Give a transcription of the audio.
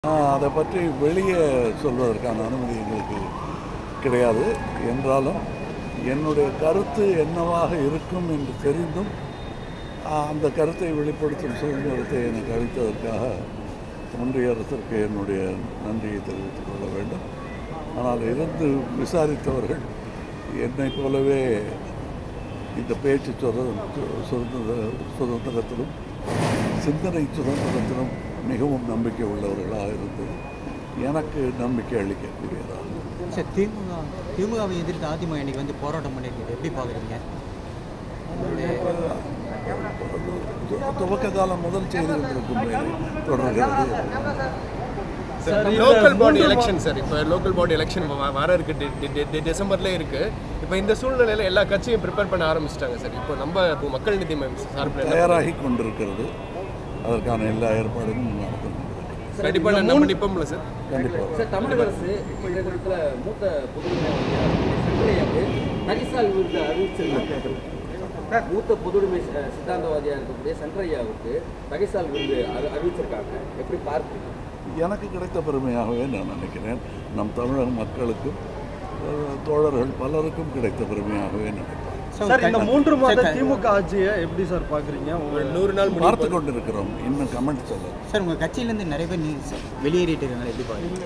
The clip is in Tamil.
அதை பற்றி வெளியே சொல்வதற்கான அனுமதி எங்களுக்கு கிடையாது என்றாலும் என்னுடைய கருத்து என்னவாக இருக்கும் என்று தெரிந்தும் ஆஹ், அந்த கருத்தை வெளிப்படுத்தும் சுதந்திரத்தை எனக்கு அளித்ததற்காக ஒன்றிய அரசிற்கு என்னுடைய நன்றியை தெரிவித்துக் கொள்ள வேண்டும் ஆனால் இருந்து விசாரித்தவர்கள் என்னைப் போலவே இந்த பேச்சு சுதந்திர சுதந்திர சுதந்திரத்திலும் சிந்தனை சுதந்திரத்திலும் மிகவும் நம்பிக்கை உள்ளவர்களாக இருந்தது எனக்கு நம்பிக்கை அளிக்கக்கூடியதாக சார் திமுக திமுகவை எதிர்த்து அதிமுக இன்னைக்கு வந்து போராட்டம் பண்ணியிருக்கீங்க எப்படி பார்க்குறீங்க துவக்க காலம் முதல் செய்து கொண்டிருக்கும் வேலை தொடர்கிறது sir local body election sir இப்போ லோக்கல் பாடி எலெக்ஷன் வர இருக்கு டி- டி- டி- டி- டிசம்பர்ல இருக்கு இப்போ இந்த சூழ்நிலையில எல்லா கட்சியும் ப்ரிப்பேர் பண்ண ஆரம்பிச்சிட்டாங்க சார் இப்போ நம்ம இப்போ மக்கள் நீதி மையம் சார்பில் என்ன தயாராகி கொண்டிருக்கிறது அதற்கான எல்லா ஏற்பாடுகளும் நடந்து கொண்டிருக்கிறது கண்டிப்பாக நம்ம நிற்போம்ல சார் கண்டிப்பாக சார் தமிழக அரசு இப்போ இந்த இடத்துல மூத்த பொதுவுடைமை சங்கரையாக்கு தரிசால் விருது அறிவிச்சிருக்காங்க மூத்த பொதுவுடைமை சி- சித்தாந்தவாதியாக இருக்கக்கூடிய சங்கரையாவுக்கு தகைசால் விருது அறி- அறிவிச்சிருக்காங்க எப்படி பார்க்குறீங்க எனக்கு கிடைத்த பெருமையாகவே நான் நினைக்கிறேன் நம் தமிழக மக்களுக்கும் அஹ், தோழர்கள் பலருக்கும் கிடைத்த பெருமையாகவே நினைக்கிறேன் சார் இந்த மூன்று மாத திமுக ஆட்சியை எப்படி சார் பாக்குறீங்க ஒரு நூறு நாள் முடிவு பார்த்து கொண்டிருக்கிறோம் இன்னும் கமெண்ட் சொல்ல சார் உங்கள் கட்சியிலேருந்து நிறைய பேர் நீ வெளியேறிட்டு இருக்காங்க எப்படி பார்க்குறீங்க